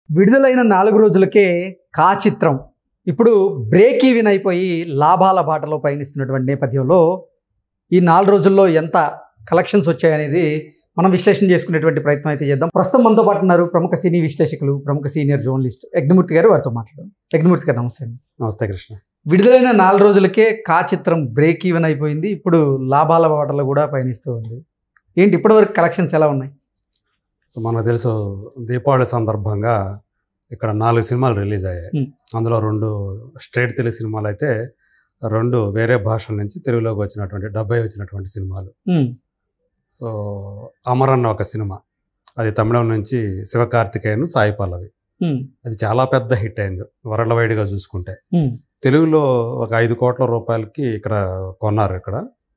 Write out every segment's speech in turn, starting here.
విడుదలైన నాలుగు రోజులకే కా చిత్రం ఇప్పుడు బ్రేక్ ఈవెన్ అయిపోయి లాభాల బాటలో పయనిస్తున్నటువంటి నేపథ్యంలో ఈ నాలుగు రోజుల్లో ఎంత కలెక్షన్స్ వచ్చాయనేది మనం విశ్లేషణ చేసుకునేటువంటి ప్రయత్నం అయితే చేద్దాం ప్రస్తుతం మనతో పాటు ఉన్నారు ప్రముఖ సినీ విశ్లేషకులు ప్రముఖ సీనియర్ జర్నలిస్ట్ యజ్ఞమూర్తి గారు వారితో మాట్లాడదాం యజ్ఞమూర్తి గారు నమస్తే అండి నమస్తే కృష్ణ విడుదలైన నాలుగు రోజులకే కా చిత్రం బ్రేక్ ఈవెన్ అయిపోయింది ఇప్పుడు లాభాల బాటలో కూడా పయనిస్తూ ఉంది ఏంటి ఇప్పటివరకు కలెక్షన్స్ ఎలా ఉన్నాయి సో మనకు తెలుసు దీపావళి సందర్భంగా ఇక్కడ నాలుగు సినిమాలు రిలీజ్ అయ్యాయి Hmm. అందులో రెండు స్ట్రేట్ తెలుగు సినిమాలు అయితే రెండు వేరే భాషల నుంచి తెలుగులోకి వచ్చినటువంటి డెబ్బై వచ్చినటువంటి సినిమాలు ఉమ్, సో అమర్ అన్న ఒక సినిమా అది తమిళం నుంచి శివకార్తికేయన్ సాయి పల్లవి ఉమ్, అది చాలా పెద్ద హిట్ అయింది వరల్డ్ వైడ్గా చూసుకుంటే ఉమ్, తెలుగులో ఒక ఐదు కోట్ల రూపాయలకి ఇక్కడ కొన్నారు ఇక్కడ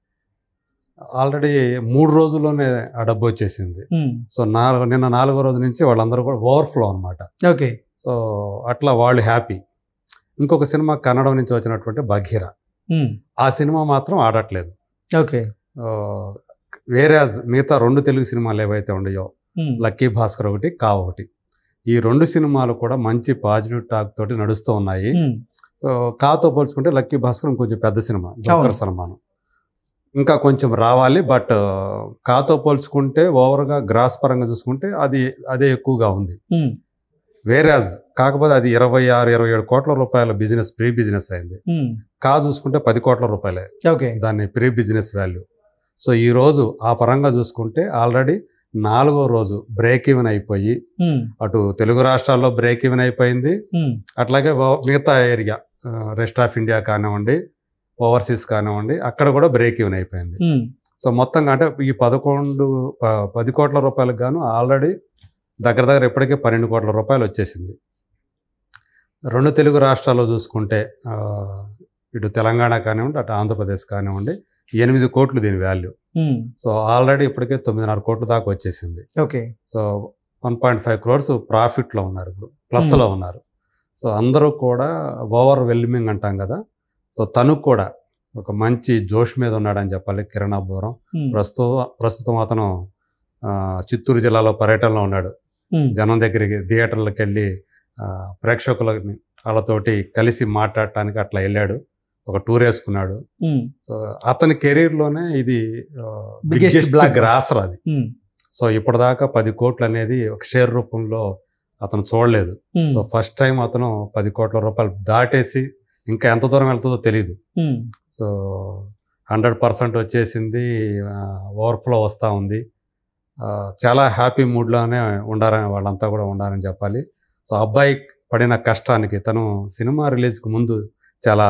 ఆల్రెడీ మూడు రోజుల్లోనే ఆ డబ్బు వచ్చేసింది ఉమ్. సో నాలుగు నిన్న నాలుగో రోజు నుంచి వాళ్ళందరూ కూడా ఓవర్ఫ్లో అనమాట ఓకే సో అట్లా వాళ్ళు హ్యాపీ ఇంకొక సినిమా కన్నడం నుంచి వచ్చినటువంటి బఘీర ఉమ్, ఆ సినిమా మాత్రం ఆడట్లేదు ఓకే ఆ, వేరే మిగతా రెండు తెలుగు సినిమాలు ఏవైతే ఉన్నాయో ఉమ్, లక్కీ భాస్కర్ ఒకటి కా ఒకటి ఈ రెండు సినిమాలు కూడా మంచి పాజిటివ్ టాక్ తోటి నడుస్తూ ఉన్నాయి ఉమ్, సో కాతో పోల్చుకుంటే లక్కీ భాస్కర్ కొంచెం పెద్ద సినిమా జోకర్ అవును. సన్మానం ఇంకా కొంచెం రావాలి బట్ కాతో పోల్చుకుంటే ఓవర్గా గ్రాస్ పరంగా చూసుకుంటే అది అదే ఎక్కువగా ఉంది ఉమ్, వేరాజ్ కాకపోతే అది ఇరవై ఆరు ఇరవై ఏడు కోట్ల రూపాయల బిజినెస్ ప్రీ బిజినెస్ అయింది ఉమ్, కా చూసుకుంటే పది కోట్ల రూపాయలే ఓకే దాన్ని ప్రీ బిజినెస్ వాల్యూ సో ఈ రోజు ఆ పరంగా చూసుకుంటే ఆల్రెడీ నాలుగో రోజు బ్రేక్ ఈవెన్ అయిపోయి ఉమ్, అటు తెలుగు రాష్ట్రాల్లో బ్రేక్ ఈవెన్ అయిపోయింది ఉమ్, అట్లాగే ఓ- మిగతా ఏరియా రెస్ట్ ఆఫ్ ఇండియా కానివ్వండి ఓవర్సీస్ కానివ్వండి అక్కడ కూడా బ్రేక్ ఈవెన్ అయిపోయింది ఉమ్, సో మొత్తంగా అంటే ఈ పదకొండు ప- పది కోట్ల రూపాయలకు గాను ఆల్రెడీ దగ్గర దగ్గర ఇప్పటికే పన్నెండు కోట్ల రూపాయలు వచ్చేసింది రెండు తెలుగు రాష్ట్రాల్లో చూసుకుంటే ఆ, ఇటు తెలంగాణ కానివ్వండి అటు ఆంధ్రప్రదేశ్ కానివ్వండి ఎనిమిది కోట్లు దీని వాల్యూ ఉమ్, సో ఆల్రెడీ ఇప్పటికే తొమ్మిదిన్నర కోట్ల దాకా వచ్చేసింది okay so one point five crores ప్రాఫిట్లో ఉన్నారు ఇప్పుడు ప్లస్లో ఉన్నారు సో అందరూ కూడా ఓవర్ వెల్మింగ్ అంటాం కదా సో తను కూడా ఒక మంచి జోష్ మీద ఉన్నాడని చెప్పాలి కిరణ్ అబ్బోరం ఉమ్, ప్రస్తుతం ప్రస్తుతం అతను ఆ, చిత్తూరు జిల్లాలో పర్యటనలో ఉన్నాడు ఉమ్, జనం దగ్గరికి థియేటర్లకు వెళ్ళి ఆ, ప్రేక్షకులని వాళ్ళతోటి కలిసి మాట్లాడటానికి అట్లా వెళ్ళాడు ఒక టూర్ వేసుకున్నాడు ఉమ్, సో అతని కెరీర్లోనే ఇది Biggest బిగ్గెస్ట్ blockbuster. గ్రాసర్ అది ఉమ్, సో ఇప్పటిదాకా పది కోట్లు అనేది ఒక షేర్ రూపంలో అతను చూడలేదు ఉమ్, సో ఫస్ట్ టైం అతను పది కోట్ల రూపాయలు దాటేసి ఇంకా ఎంత దూరం వెళ్తుందో తెలియదు ఉమ్, సో హండ్రెడ్ పర్సెంట్ వచ్చేసింది ఓవర్ఫ్లో వస్తూ ఉంది ఆ, చాలా హ్యాపీ మూడ్లోనే ఉండాలని వాళ్ళంతా కూడా ఉండాలని చెప్పాలి సో అబ్బాయి పడిన కష్టానికి తను సినిమా రిలీజ్కి ముందు చాలా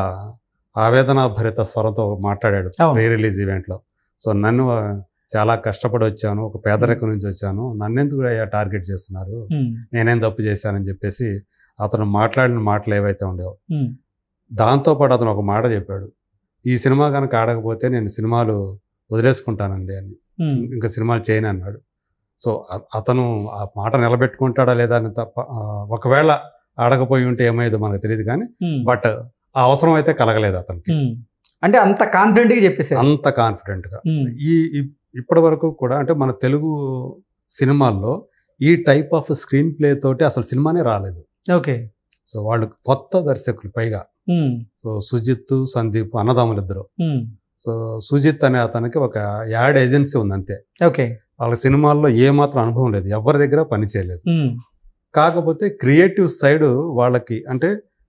ఆవేదన భరిత స్వరంతో మాట్లాడాడు అవును. ప్రీ రిలీజ్ ఈవెంట్లో సో నన్ను ఆ, చాలా కష్టపడి వచ్చాను ఒక పేదరికం నుంచి వచ్చాను నన్నెందుకు అయ్యా టార్గెట్ చేస్తున్నారు ఉమ్, నేనేం తప్పు చేశానని చెప్పేసి అతను మాట్లాడిన మాటలు ఏవైతే ఉండేవో ఉమ్, దాంతోపాటు అతను ఒక మాట చెప్పాడు ఈ సినిమా కనుక ఆడకపోతే నేను సినిమాలు వదిలేసుకుంటానండి అని ఉమ్, ఇంకా సినిమాలు చేయను అన్నాడు సో అ- అతను ఆ మాట నిలబెట్టుకుంటాడా లేదా అని తప్ప ఆ, ఒకవేళ ఆడకపోయి ఉంటే ఏమయ్యేదో మనకు తెలియదు కానీ ఉమ్, బట్ ఆ అవసరం అయితే కలగలేదు అతనికి ఉమ్. అంటే అంత కాన్ఫిడెంట్గా చెప్పేసారు అంత కాన్ఫిడెంట్గా ఉమ్, ఈ ఇ- ఇప్పటి వరకు కూడా అంటే మన తెలుగు సినిమాల్లో ఈ టైప్ ఆఫ్ స్క్రీన్ ప్లే తోటి అసలు సినిమానే రాలేదు ఓకే సో వాళ్ళు కొత్త దర్శకులు పైగా ఉమ్, సో సుజిత్ సందీప్ అన్నదమ్ములు ఇద్దరు ఉమ్, సో సుజిత్ అనే అతనికి ఒక యాడ్ ఏజెన్సీ ఉంది అంతే ఓకే వాళ్ళ సినిమాల్లో ఏమాత్రం అనుభవం లేదు ఎవరి దగ్గర పని చేయలేదు ఉమ్, కాకపోతే క్రియేటివ్ సైడ్ వాళ్ళకి అంటే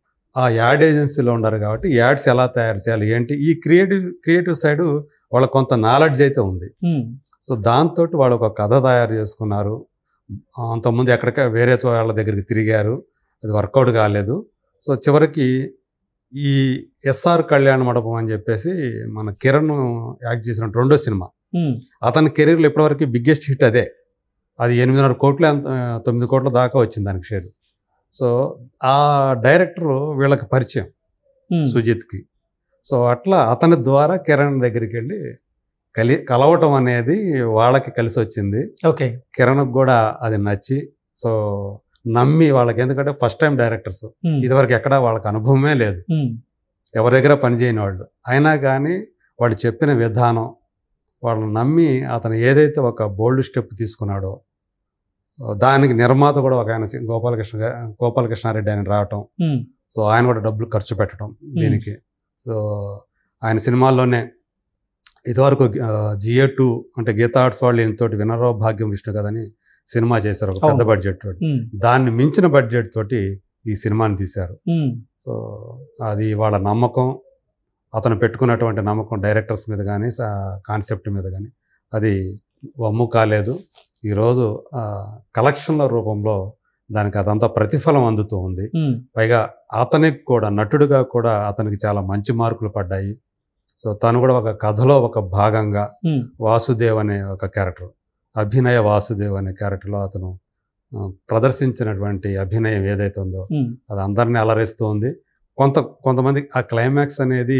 ఆ యాడ్ ఏజెన్సీలో ఉన్నారు కాబట్టి యాడ్స్ ఎలా తయారు చేయాలి ఏంటి ఈ క్రియేటివ్ క్రియేటివ్ సైడ్ వాళ్ళకి కొంత నాలెడ్జ్ అయితే ఉంది ఉమ్, సో దాంతో వాళ్ళు ఒక కథ తయారు చేసుకున్నారు అంతకుముందు ఎక్కడిక వేరే చో- వాళ్ళ దగ్గరికి తిరిగారు అది వర్కౌట్ కాలేదు సో చివరికి ఈ ఎస్ఆర్ కళ్యాణ మండపం అని చెప్పేసి మన కిరణ్ యాక్ట్ చేసిన రెండో సినిమా ఉమ్, అతని కెరీర్లో ఇప్పటివరకు బిగ్గెస్ట్ హిట్ అదే అది ఎనిమిదిన్నర కోట్ల తొమ్మిది కోట్ల దాకా వచ్చింది దానికి షేర్ సో ఆ డైరెక్టర్ వీళ్ళకి పరిచయం ఉమ్, సుజిత్కి సో అట్లా అతని ద్వారా కిరణ్ దగ్గరికి వెళ్ళి కలి కలవటం అనేది వాళ్ళకి కలిసి వచ్చింది ఓకే కిరణ్కి కూడా అది నచ్చి సో నమ్మి వాళ్ళకి ఎందుకంటే ఫస్ట్ టైం డైరెక్టర్స్ ఉమ్, ఇదివరకు ఎక్కడ వాళ్ళకి అనుభవమే లేదు ఉమ్, ఎవరి దగ్గర పనిచేయని వాళ్ళు అయినా కానీ వాళ్ళు చెప్పిన విధానం వాళ్ళని నమ్మి అతను ఏదైతే ఒక బోల్డ్ స్టెప్ తీసుకున్నాడో దానికి నిర్మాత కూడా ఒక ఆయన చి- గోపాలకృష్ణ గా- గోపాలకృష్ణారెడ్డి ఆయన రావటం ఉమ్, సో ఆయన కూడా డబ్బులు ఖర్చు పెట్టడం దీనికి సో ఆయన సినిమాల్లోనే ఇదివరకు జిఏ టూ అంటే గీతా ఆర్ట్స్ వాళ్ళు ఈయనతోటి వినరో భాగ్యం విష్ణు కదని సినిమా చేశారు ఒక పెద్ద అవును. బడ్జెట్ తోటి ఉమ్, దాన్ని మించిన బడ్జెట్ తోటి ఈ సినిమాని తీశారు ఉమ్, సో అది వాళ్ళ నమ్మకం అతను పెట్టుకున్నటువంటి నమ్మకం డైరెక్టర్స్ మీద కానీ కాన్సెప్ట్ మీద కానీ అది వమ్ము కాలేదు ఈరోజు ఆ, కలెక్షన్ల రూపంలో దానికి అదంతా ప్రతిఫలం అందుతూ ఉంది ఉమ్, పైగా అతనికి కూడా నటుడుగా కూడా అతనికి చాలా మంచి మార్కులు పడ్డాయి సో తను కూడా ఒక కథలో ఒక భాగంగా ఉమ్, వాసుదేవ్ అనే ఒక క్యారెక్టర్ అభినయ వాసుదేవ్ అనే క్యారెక్టర్లో అతను ఆ, ప్రదర్శించినటువంటి అభినయం ఏదైతే ఉందో ఉమ్, అది అందరినీ అలరిస్తూ ఉంది కొంత కొంతమంది ఆ క్లైమాక్స్ అనేది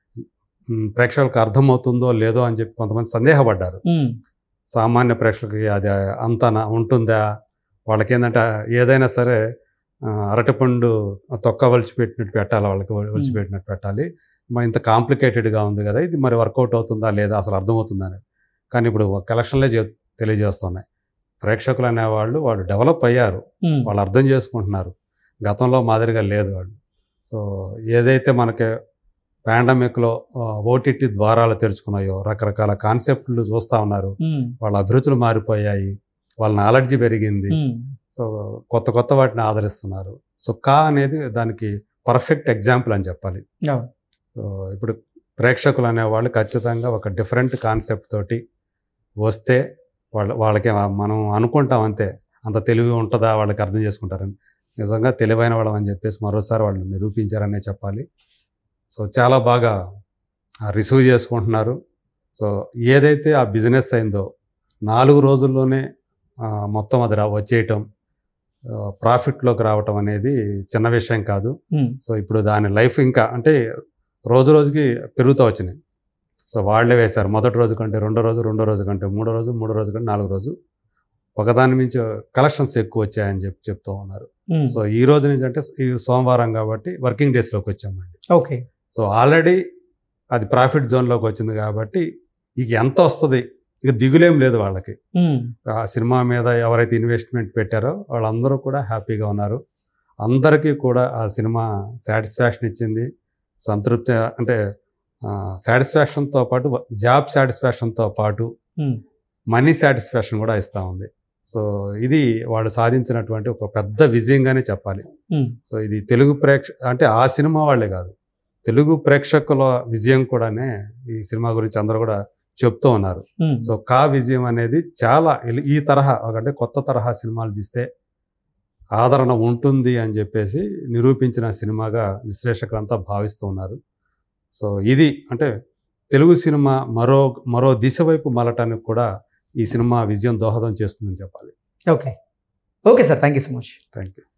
మ్, ప్రేక్షకులకు అర్థమవుతుందో లేదో అని చెప్పి కొంతమంది సందేహపడ్డారు ఉమ్, సామాన్య ప్రేక్షకులకి అది అంత ఉంటుందా వాళ్ళకి ఏంటంటే ఏదైనా సరే ఆ, అరటిపండు తొక్క వలిచిపెట్టినట్టు పెట్టాలి వాళ్ళకి వలిచిపెట్టినట్టు పెట్టాలి మరి ఇంత కాంప్లికేటెడ్గా ఉంది కదా ఇది మరి వర్కౌట్ అవుతుందా లేదా అసలు అర్థమవుతుందా అని కానీ ఇప్పుడు కలెక్షన్లే చె- తెలియజేస్తున్నాయి ప్రేక్షకులు అనేవాళ్ళు వాళ్ళు డెవలప్ అయ్యారు ఉమ్, వాళ్ళు అర్థం చేసుకుంటున్నారు గతంలో మాదిరిగా లేదు వాళ్ళు సో ఏదైతే మనకి పాండమిక్లో ఓటీటీ ద్వారాలు తెరుచుకున్నాయో రకరకాల కాన్సెప్ట్లు చూస్తూ ఉన్నారు ఉమ్, వాళ్ళ అభిరుచులు మారిపోయాయి వాళ్ళ నాలెడ్జ్ పెరిగింది ఉమ్, సో కొత్త కొత్త వాటిని ఆదరిస్తున్నారు సో కా అనేది దానికి పర్ఫెక్ట్ ఎగ్జాంపుల్ అని చెప్పాలి అవును. సో ఇప్పుడు ప్రేక్షకులు అనేవాళ్ళు ఖచ్చితంగా ఒక డిఫరెంట్ కాన్సెప్ట్ తోటి వస్తే వాళ్ళ వాళ్ళకి మనం అనుకుంటాం అంతే అంత తెలివి ఉంటుందా వాళ్ళకి అర్థం చేసుకుంటారని నిజంగా తెలివైన వాళ్ళం అని చెప్పేసి మరోసారి వాళ్ళు నిరూపించారనే చెప్పాలి సో చాలా బాగా రిసీవ్ చేసుకుంటున్నారు సో ఏదైతే ఆ బిజినెస్ అయిందో నాలుగు రోజుల్లోనే ఆ, మొత్తం అది రా వచ్చేయటం ప్రాఫిట్లోకి రావటం అనేది చిన్న విషయం కాదు ఉమ్, సో ఇప్పుడు దాని లైఫ్ ఇంకా అంటే రోజు రోజుకి పెరుగుతూ వచ్చినాయి సో వాళ్ళే వేశారు మొదటి రోజు కంటే రెండో రోజు రెండో రోజు కంటే మూడో రోజు మూడో రోజు కంటే నాలుగో రోజు ఒకదాని మించి కలెక్షన్స్ ఎక్కువ వచ్చాయని చెప్పి చెప్తూ ఉన్నారు ఉమ్, సో ఈ రోజు నుంచి అంటే ఈ సోమవారం కాబట్టి వర్కింగ్ డేస్లోకి వచ్చామండి ఓకే సో ఆల్రెడీ అది ప్రాఫిట్ జోన్లోకి వచ్చింది కాబట్టి ఇక ఎంత వస్తుంది ఇక దిగులేం లేదు వాళ్ళకి ఉమ్, ఆ సినిమా మీద ఎవరైతే ఇన్వెస్ట్మెంట్ పెట్టారో వాళ్ళందరూ కూడా హ్యాపీగా ఉన్నారు అందరికీ కూడా ఆ సినిమా సాటిస్ఫాక్షన్ ఇచ్చింది సంతృప్తి అంటే సాటిస్ఫాక్షన్తో పాటు జాబ్ సాటిస్ఫాక్షన్తో పాటు ఉమ్, మనీ సాటిస్ఫాక్షన్ కూడా ఇస్తూ ఉంది సో ఇది వాళ్ళు సాధించినటువంటి ఒక పెద్ద విజయంగానే చెప్పాలి ఉమ్, సో ఇది తెలుగు ప్రేక్ష అంటే ఆ సినిమా వాళ్ళే కాదు తెలుగు ప్రేక్షకుల విజయం కూడానే ఈ సినిమా గురించి అందరూ కూడా చెప్తూ ఉన్నారు ఉమ్, సో కా విజయం అనేది చాలా ఇల్- ఈ తరహా అంటే కొత్త తరహా సినిమాలు తీస్తే ఆదరణ ఉంటుంది అని చెప్పేసి నిరూపించిన సినిమాగా విశ్లేషకులంతా భావిస్తూ ఉన్నారు సో ఇది అంటే తెలుగు సినిమా మరో మరో దిశ వైపు మలటానికి కూడా ఈ సినిమా విజయం దోహదం చేస్తుందని చెప్పాలి okay okay sir thank you so much thank you